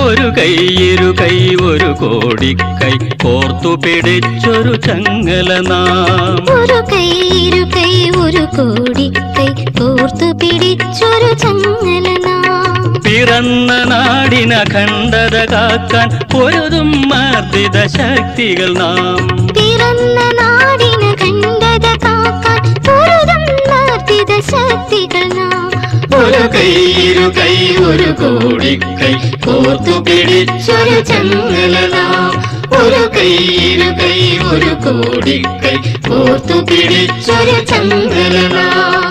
ഒരു കൈ ഇരു കൈ ഒരു കോടിക്കൈ കോർത്തു പിടിച്ചൊരു ചങ്ങല നാം ഒരു കൈ ഇരു കൈ ഒരു കോടി കൈ കോർത്തു പിടിച്ചൊരു ചങ്ങല നാം പിറന്ന നാടിന ഖണ്ഡത കാക്കാൻ പൊരുതും മർദ്ദിത ശക്തികൾ നാം പിറന്ന നാടിന് കണ്ടത കാക്കാൻ പൊരുതും മാർദ്ദിത ശക്തികൾ നാം ഒരു കൈ ഇരു കൈ ഒരു കോടിക്കൈ കോർത്തു പിടിച്ചൊരു ചങ്ങല നാം ഒരു കൈ ഇരു കൈ ഒരു കോടിക്കൈ കോർത്തു പിടിച്ചൊരു ചങ്ങല നാം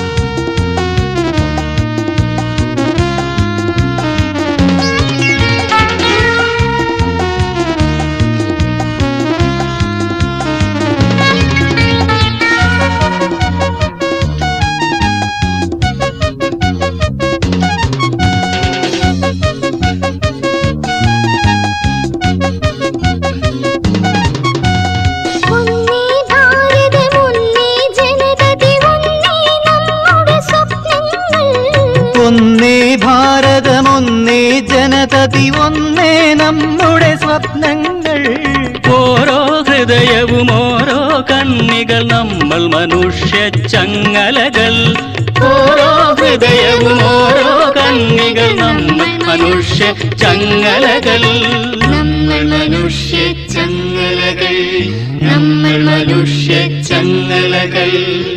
ഒന്നേ ഭാരതം ഒന്നേ ജനതതി ഒന്നേ നമ്മുടെ സ്വപ്നങ്ങൾ ഒന്നേ ഭാരതമൊന്നേ ജനതതി ഒന്നേ നമ്മുടെ സ്വപ്നങ്ങൾ ഓരോ ഹൃദയവും ഓരോ കണ്ണികൾ നമ്മൾ മനുഷ്യ ചങ്ങലകൾ ഓരോ ഹൃദയവും ഓരോ കണ്ണികൾ നമ്മൾ മനുഷ്യ ചങ്ങലകൾ നമ്മൾ മനുഷ്യ ചങ്ങലകൾ നമ്മൾ മനുഷ്യ ചങ്ങലകൾ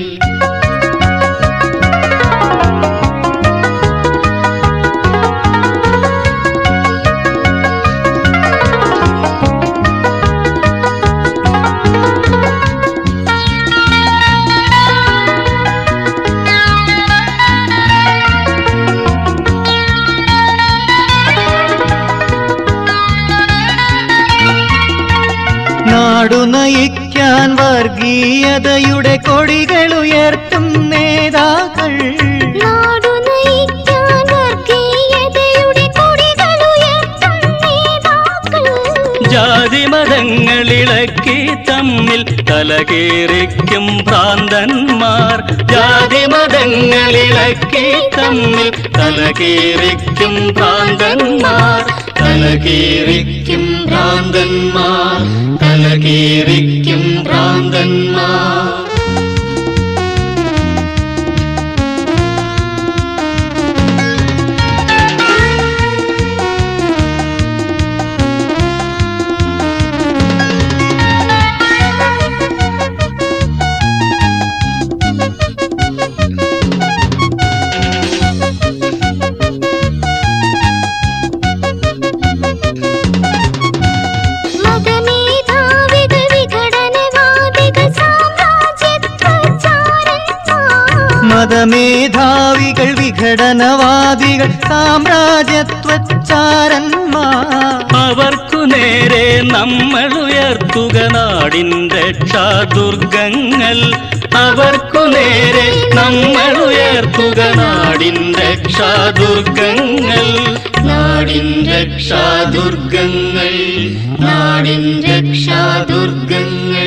നാടു നയിക്കാൻ വർഗീയതയുടെ കൊടികൾ ഉയർത്തും നേതാക്കൾ നാടു നയിക്കാൻ വർഗീയതയുടെ കൊടികൾ ഉയർത്തും നേതാക്കൾ ജാതി മതങ്ങളിളക്കി തമ്മിൽ തലകേറിക്കും ഭ്രാന്തന്മാർ ജാതി മതങ്ങളിളക്കി തമ്മിൽ തലകേറിക്കും ഭ്രാന്തന്മാർ തലകേറിക്കും ഭ്രാന്തന്മാർ തലകേറിക്കും ഭ്രാന്തന്മാർ മതമേധാവികൾ വിഘടനവാദികൾ സാമ്രാജ്യത്വചാരന്മാർ മതമേധാവികൾ വിഘടനവാദികൾ സാമ്രാജ്യത്വച്ചാരന്മാർ അവർക്കു നേരെ നമ്മൾ ഉയർത്തുക നാടിൻ രക്ഷാദുർഗങ്ങൾ അവർക്കു നേരെ നമ്മൾ ഉയർത്തുക നാടിൻ രക്ഷാദുർഗങ്ങൾ നാടിൻ രക്ഷാദുർഗങ്ങൾ നാടിൻ രക്ഷാദുർഗങ്ങൾ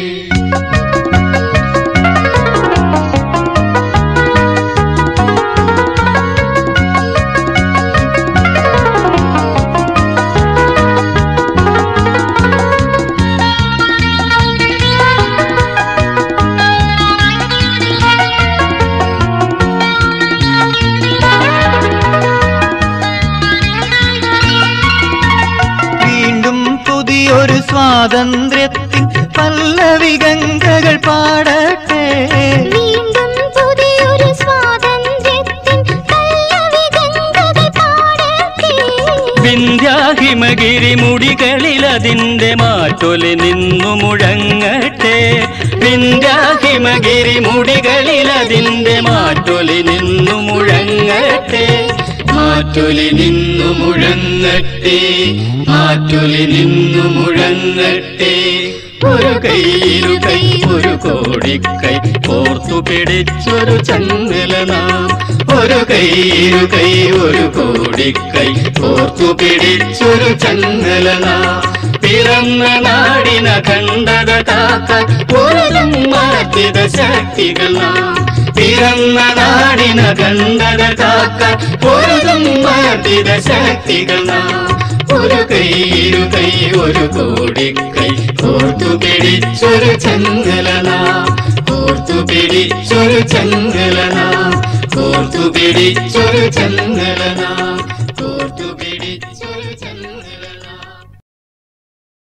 വീണ്ടും പുതിയൊരു സ്വാതന്ത്ര്യത്തിൻ പല്ലവിഗംഗകൾ പാടട്ടെ വീണ്ടും പുതിയൊരു സ്വാതന്ത്ര്യത്തിൻ പല്ലവിഗംഗകൾ പാടട്ടെ വിന്ധ്യാഹിമഗിരി മുടികളിൽ അതിന്റെ മാറ്റൊലി നിന്നു മുഴങ്ങട്ടെ വിന്ധ്യാഹിമഗിരി മുടികളിൽ അതിന്റെ മാറ്റൊലി നിന്നു മുഴങ്ങട്ടെ മാറ്റൊലി നിന്നു മുഴങ്ങട്ടെ മാറ്റൊലി നിന്നു മുഴങ്ങട്ടെ ഒരു കൈയിരു കൈ ഒരു കോടിക്കൈ കോർത്തു പിടിച്ചൊരു ചങ്ങല നാം ഒരു കൈയിരു കൈ ഒരു കോടിക്കൈ കോർത്തു പിടിച്ചൊരു ചങ്ങല നാം പിറന്ന നാടിന കണ്ടത കാക്കാൻ പൊരുതും മാറ്റിത ശക്തികൾ നാം പിറന്ന നാടിന കണ്ടത കാക്കാൻ പൊരുതും മാറ്റിത ശക്തികൾ നാം ഒരു കൈ ഇരു കൈ ഒരു കോടിക്കൈ കോർത്തു പിടിച്ചൊരു ചങ്ങലന കോർത്തു പിടിച്ചൊരു ചങ്ങലന കോർത്തു പിടിച്ചൊരു ചങ്ങലന